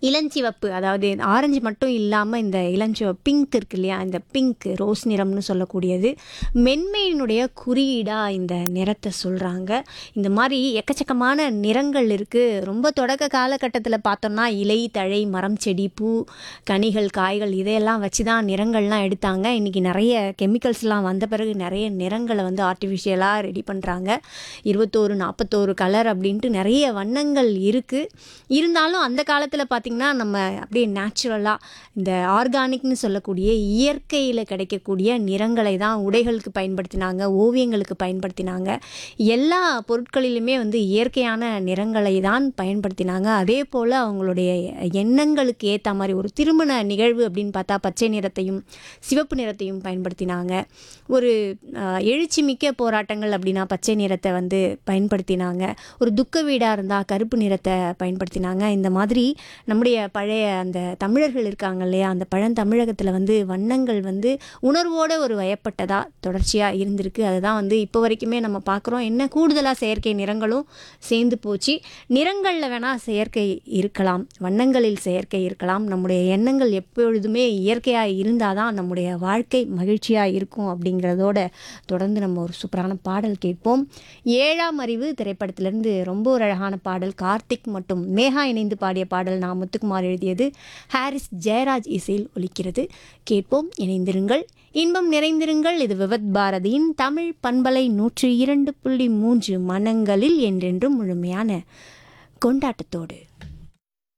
இளஞ்சிவப்பு அதாவது ஆரஞ்சு மட்டும் இல்லாமல் இந்த இளஞ்சிவப்பு பிங்க் இருக்கு இல்லையா இந்த பிங்க் ரோஸ் நிறம்னு சொல்லக்கூடியது மென்மையினுடைய குறியீடாக இந்த நிறத்தை சொல்கிறாங்க இந்த மாதிரி எக்கச்சக்கமான நிறங்கள் இருக்குது ரொம்ப தொடக்க காலகட்டத்தில் பார்த்தோம்னா இலை தழை மரம் செடி பூ கனிகள் காய்கள் இதையெல்லாம் வச்சு தான் நிறங்கள்லாம் எடுத்தாங்க இன்றைக்கி நிறைய கெமிக்கல்ஸ்லாம் வந்த பிறகு நிறைய நிறங்களை வந்து ஆர்டிஃபிஷியலாக ரெடி பண்ணுறாங்க இருபத்தோரு நாற்பத்தோரு கலர் அப்படின்ட்டு நிறைய வண்ணங்கள் இருக்குது இருந்தாலும் அந்த காலத்தில் பார்த்திங்கன்னா நம்ம அப்படியே நேச்சுரலாக இந்த ஆர்கானிக்னு சொல்லக்கூடிய இயற்கையில் கிடைக்கக்கூடிய நிறங்களை தான் உடைகளுக்கு பயன்படுத்தினாங்க ஓவியங்களுக்கு பயன்படுத்தினாங்க எல்லா பொருட்களிலுமே வந்து இயற்கையான நிறங்களை தான் பயன்படுத்தினாங்க அதே போல் அவங்களுடைய எண்ணங்களுக்கு ஏற்ற மாதிரி ஒரு திருமண நிகழ்வு அப்படின்னு பார்த்தா பச்சை நிறத்தையும் சிவப்பு நிறத்தையும் பயன்படுத்தினாங்க ஒரு அஹ், எழுச்சி மிக்க போராட்டங்கள் அப்படின்னா பச்சை நிறத்தை வந்து பயன்படுத்தினாங்க ஒரு துக்க வீடாக இருந்தால் கருப்பு நிறத்தை பயன்படுத்தினாங்க இந்த மாதிரி நம்முடைய பழைய அந்த தமிழர்கள் இருக்காங்க இல்லையா அந்த பழந்தமிழகத்தில் வந்து வண்ணங்கள் வந்து உணர்வோட ஒரு வயப்பட்டதாக தொடர்ச்சியாக இருந்திருக்கு அதுதான் வந்து இப்போ வரைக்குமே நம்ம பார்க்குறோம் என்ன கூடுதலாக செயற்கை நிறங்களும் சேர்ந்து போச்சு நிறங்களில் வேணால் செயற்கை இருக்கலாம் வண்ணங்களில் செயற்கை இருக்கலாம் நம்முடைய எண்ணங்கள் எப்பொழுதுமே இயற்கையாக இருந்தால் தான் நம்முடைய வாழ்க்கை மகிழ்ச்சியாக இருக்கும் அப்படிங்கிறதோட தொடர்ந்து நம்ம ஒரு சூப்பரான பாடல் கேட்போம் ஏழாம் அறிவு திரைப்படத்திலிருந்து ரொம்ப ஒரு அழகான பாடல் கார்த்திக் மற்றும் மேகா இணைந்து பாடிய பாடல் நான் முத்துக்குமார் எழுதியது ஹாரிஸ் ஜெயராஜ் இசையில் ஒலிக்கிறது கேட்போம் இணைந்திருங்கள் இன்பம் நிறைந்திருங்கள் இது விவத் பாரதியின் தமிழ் பண்பலை நூற்றி இரண்டு புள்ளி மூன்று மனங்களில் என்றென்றும் முழுமையான கொண்டாட்டத்தோடு